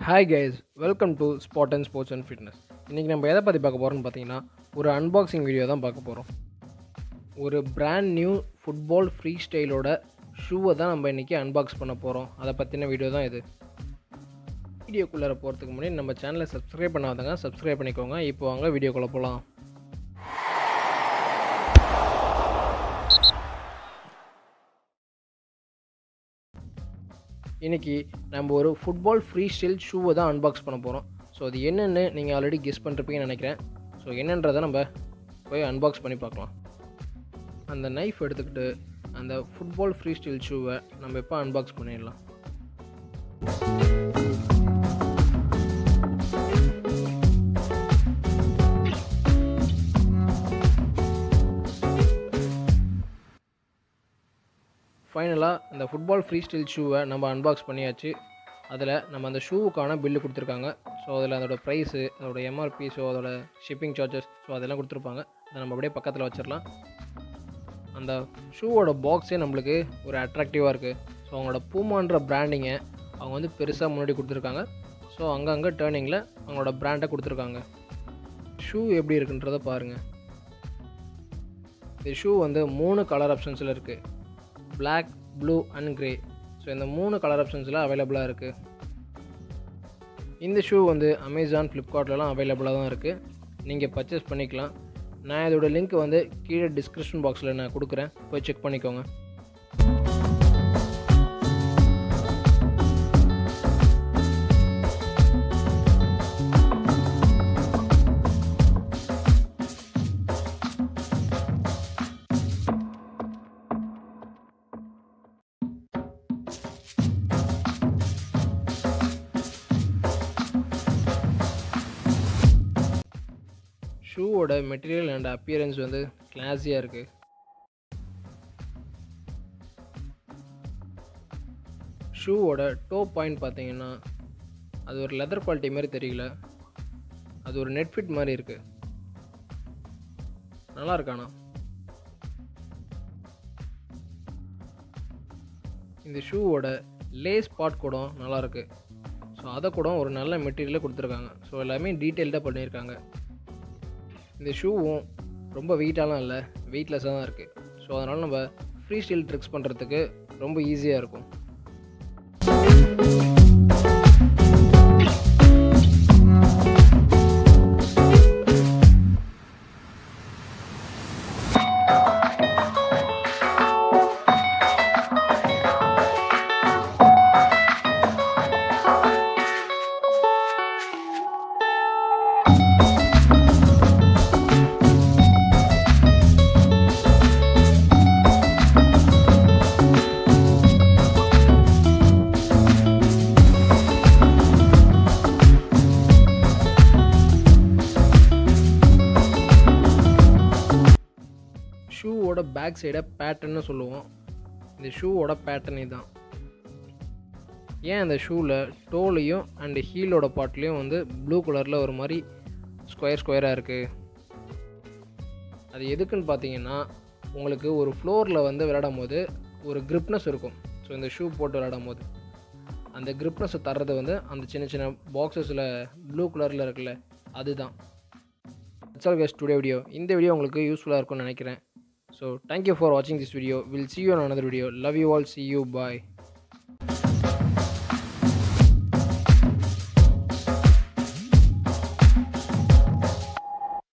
hi guys welcome to spot and sports and fitness இன்றைக்கி நம்ம எதை பற்றி பார்க்க போகிறோம்னு பார்த்தீங்கன்னா ஒரு அன்பாக்சிங் வீடியோ தான் பார்க்க போகிறோம் ஒரு பிராண்ட் நியூ ஃபுட்பால் ஃப்ரீ ஸ்டைலோட ஷூவை தான் நம்ம இன்றைக்கி அன்பாக்ஸ் பண்ண போகிறோம் அதை பற்றின வீடியோ தான் இது வீடியோக்குள்ளே போகிறதுக்கு முன்னாடி நம்ம சேனலை சப்ஸ்கிரைப் பண்ணாதவங்க சப்ஸ்கிரைப் பண்ணிக்கோங்க இப்போ வாங்க வீடியோக்குள்ளே போகலாம் இன்றைக்கி நம்ம ஒரு ஃபுட்பால் ஃப்ரீ ஸ்டைல் ஷூவை தான் அன்பாக்ஸ் பண்ண போகிறோம் ஸோ அது என்னென்னு நீங்கள் ஆல்ரெடி கெஸ் பண்ணிருப்பீங்கன்னு நினைக்கிறேன் ஸோ என்னன்றதை நம்ம போய் அன்பாக்ஸ் பண்ணி பார்க்கலாம் அந்த நைஃப் எடுத்துக்கிட்டு அந்த ஃபுட்பால் ஃப்ரீ ஸ்டைல் ஷூவை நம்ம இப்போ அன்பாக்ஸ் பண்ணிடலாம் ஃபைனலாக இந்த ஃபுட்பால் ஃப்ரீ ஸ்டைல் ஷூவை நம்ம அன்பாக்ஸ் பண்ணியாச்சு அதில் நம்ம அந்த ஷூவுக்கான பில்லு கொடுத்துருக்காங்க ஸோ அதில் அதோட ப்ரைஸு அதோட எம்ஆர்பி ஸோ அதோட ஷிப்பிங் சார்ஜஸ் ஸோ அதெல்லாம் கொடுத்துருப்பாங்க அதை நம்ம அப்படியே பக்கத்தில் வச்சிடலாம் அந்த ஷூவோட பாக்ஸே நம்மளுக்கு ஒரு அட்ராக்டிவாக இருக்குது ஸோ அவங்களோட பூமான்ற பிராண்டிங்கை அவங்க வந்து பெருசாக முன்னாடி கொடுத்துருக்காங்க ஸோ அங்கங்கே டேர்னிங்கில் அவங்களோட பிராண்டை கொடுத்துருக்காங்க ஷூ எப்படி இருக்குன்றதை பாருங்கள் இந்த ஷூ வந்து மூணு கலர் ஆப்ஷன்ஸில் இருக்குது black blue and grey so இந்த மூணு கலர் ஆப்ஷன்ஸில் அவைலபிளாக இருக்குது இந்த ஷூ வந்து அமேசான் ஃப்ளிப்கார்ட்லலாம் அவைலபிளாக தான் இருக்குது நீங்கள் பர்ச்சேஸ் பண்ணிக்கலாம் நான் இதோட லிங்க் வந்து கீழே டிஸ்கிரிப்ஷன் பாக்ஸில் நான் கொடுக்குறேன் போய் செக் பண்ணிக்கோங்க ஷூவோட மெட்டீரியல் அண்ட் அப்பியரன்ஸ் வந்து கிளாஸியாக இருக்குது ஷூவோட டோ பாயிண்ட் பார்த்தீங்கன்னா அது ஒரு லெதர் குவாலிட்டி மாதிரி தெரியல அது ஒரு நெட் ஃபிட் மாதிரி இருக்குது நல்லா இருக்காண்ணா இந்த ஷூவோட லேஸ் பார்ட் கூட நல்லாயிருக்கு ஸோ அதை கூட ஒரு நல்ல மெட்டீரியலில் கொடுத்துருக்காங்க ஸோ எல்லாமே டீட்டெயில்டாக பண்ணியிருக்காங்க இந்த ஷூவும் ரொம்ப வெயிட்டாலாம் இல்லை வெயிட்லெஸ்ஸாக தான் இருக்குது ஸோ அதனால் நம்ம ஃப்ரீ ஸ்டைல் ட்ரிக்ஸ் பண்ணுறதுக்கு ரொம்ப ஈஸியாக இருக்கும் ஷூவோட பேக் சைடை பேட்டர்ன்னு சொல்லுவோம் இந்த ஷூவோட பேட்டர்னே தான் ஏன் அந்த ஷூவில் டோலையும் அண்டு ஹீலோட பார்ட்லேயும் வந்து ப்ளூ கலரில் ஒரு மாதிரி ஸ்கொயர் ஸ்கொயராக இருக்குது அது எதுக்குன்னு பார்த்தீங்கன்னா உங்களுக்கு ஒரு ஃப்ளோரில் வந்து விளையாடும் போது ஒரு கிரிப்னஸ் இருக்கும் ஸோ இந்த ஷூ போட்டு விளையாடும் போது அந்த கிரிப்னஸை தர்றது வந்து அந்த சின்ன சின்ன பாக்ஸஸில் ப்ளூ கலரில் இருக்குல்ல அதுதான் it's all guest today video இந்த வீடியோ உங்களுக்கு யூஸ்ஃபுல்லாக இருக்கும்னு நினைக்கிறேன் ஸோ தேங்க்யூ ஃபார் வாட்சிங் this video will see you on another video love you all see you bye